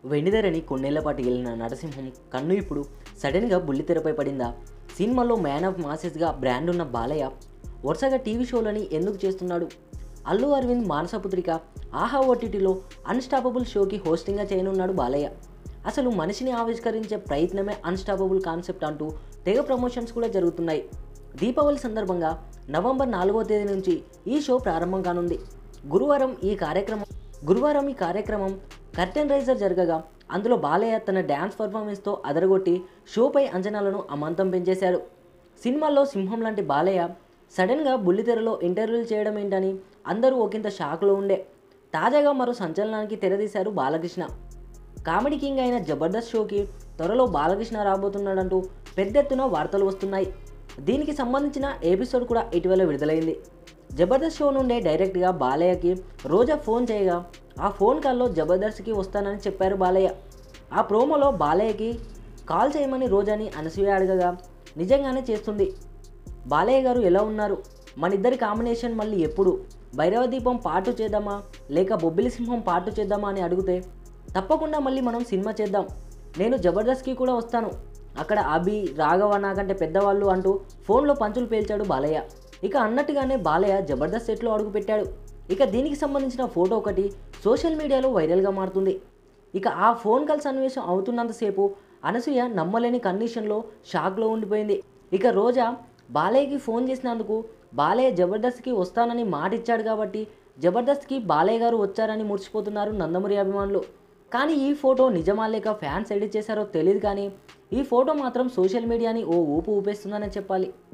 వెండితెరని కొన్నేళ్ల పాటు వెళ్ళిన నరసింహం కన్ను ఇప్పుడు సడన్గా బుల్లితెరపై పడిందా సినిమాలో మ్యాన్ ఆఫ్ మాసెస్గా బ్రాండ్ ఉన్న బాలయ్య వరుసగా టీవీ షోలని ఎందుకు చేస్తున్నాడు అల్లు అరవింద్ మానసపుత్రిక ఆహా ఓటీటీలో అన్స్టాపబుల్ షోకి హోస్టింగ్గా చేయనున్నాడు బాలయ్య అసలు మనిషిని ఆవిష్కరించే ప్రయత్నమే అన్స్టాపబుల్ కాన్సెప్ట్ అంటూ తెగ ప్రమోషన్స్ కూడా జరుగుతున్నాయి దీపావళి సందర్భంగా నవంబర్ నాలుగో తేదీ నుంచి ఈ షో ప్రారంభం కానుంది గురువారం ఈ కార్యక్రమం గురువారం ఈ కార్యక్రమం కర్టెన్ రైజర్ జరగగా అందులో బాలయ్య తన డ్యాన్స్ పర్ఫార్మెన్స్తో అదరగొట్టి షోపై అంచనాలను అమాంతం పెంచేశారు సినిమాల్లో సింహం లాంటి బాలయ్య సడన్గా బుల్లితెరలో ఇంటర్వ్యూలు చేయడం ఏంటని అందరూ ఒకంత షాక్లో ఉండే తాజాగా మరో సంచలనానికి తెరదీశారు బాలకృష్ణ కామెడీ కింగ్ అయిన జబర్దస్త్ షోకి త్వరలో బాలకృష్ణ రాబోతున్నాడంటూ పెద్ద ఎత్తున వార్తలు వస్తున్నాయి దీనికి సంబంధించిన ఎపిసోడ్ కూడా ఇటీవల విడుదలైంది జబర్దస్త్ షో నుండే డైరెక్ట్గా బాలయ్యకి రోజా ఫోన్ చేయగా ఆ ఫోన్ కాల్లో జబర్దస్త్కి వస్తానని చెప్పారు బాలయ్య ఆ ప్రోమోలో బాలయ్యకి కాల్ చేయమని రోజాని అనసూయ అడగగా నిజంగానే చేస్తుంది బాలయ్య గారు ఎలా ఉన్నారు మన ఇద్దరి కాంబినేషన్ మళ్ళీ ఎప్పుడు భైరవ దీపం పాటు చేద్దామా లేక బొబ్బిలి సింహం పాటు చేద్దామా అని అడిగితే తప్పకుండా మళ్ళీ మనం సినిమా చేద్దాం నేను జబర్దస్త్కి కూడా వస్తాను అక్కడ అభి రాఘవ నాకంటే పెద్దవాళ్ళు అంటూ ఫోన్లో పంచులు పేల్చాడు బాలయ్య ఇక అన్నట్టుగానే బాలయ్య జబర్దస్త్ సెట్లో అడుగుపెట్టాడు ఇక దీనికి సంబంధించిన ఫోటో ఒకటి సోషల్ మీడియాలో వైరల్గా మారుతుంది ఇక ఆ ఫోన్ కాల్ సన్నివేశం అవుతున్నంతసేపు అనసూయ నమ్మలేని కండిషన్లో షాక్లో ఉండిపోయింది ఇక రోజా బాలయ్యకి ఫోన్ చేసినందుకు బాలయ్య జబర్దస్త్కి వస్తానని మాట ఇచ్చాడు కాబట్టి జబర్దస్త్కి బాలయ్య గారు వచ్చారని మురిసిపోతున్నారు నందమూరి అభిమానులు కానీ ఈ ఫోటో నిజమా లేక ఫ్యాన్స్ ఎడిట్ చేశారో తెలియదు కానీ ఈ ఫోటో మాత్రం సోషల్ మీడియాని ఓ ఊపు ఊపేస్తుందనే చెప్పాలి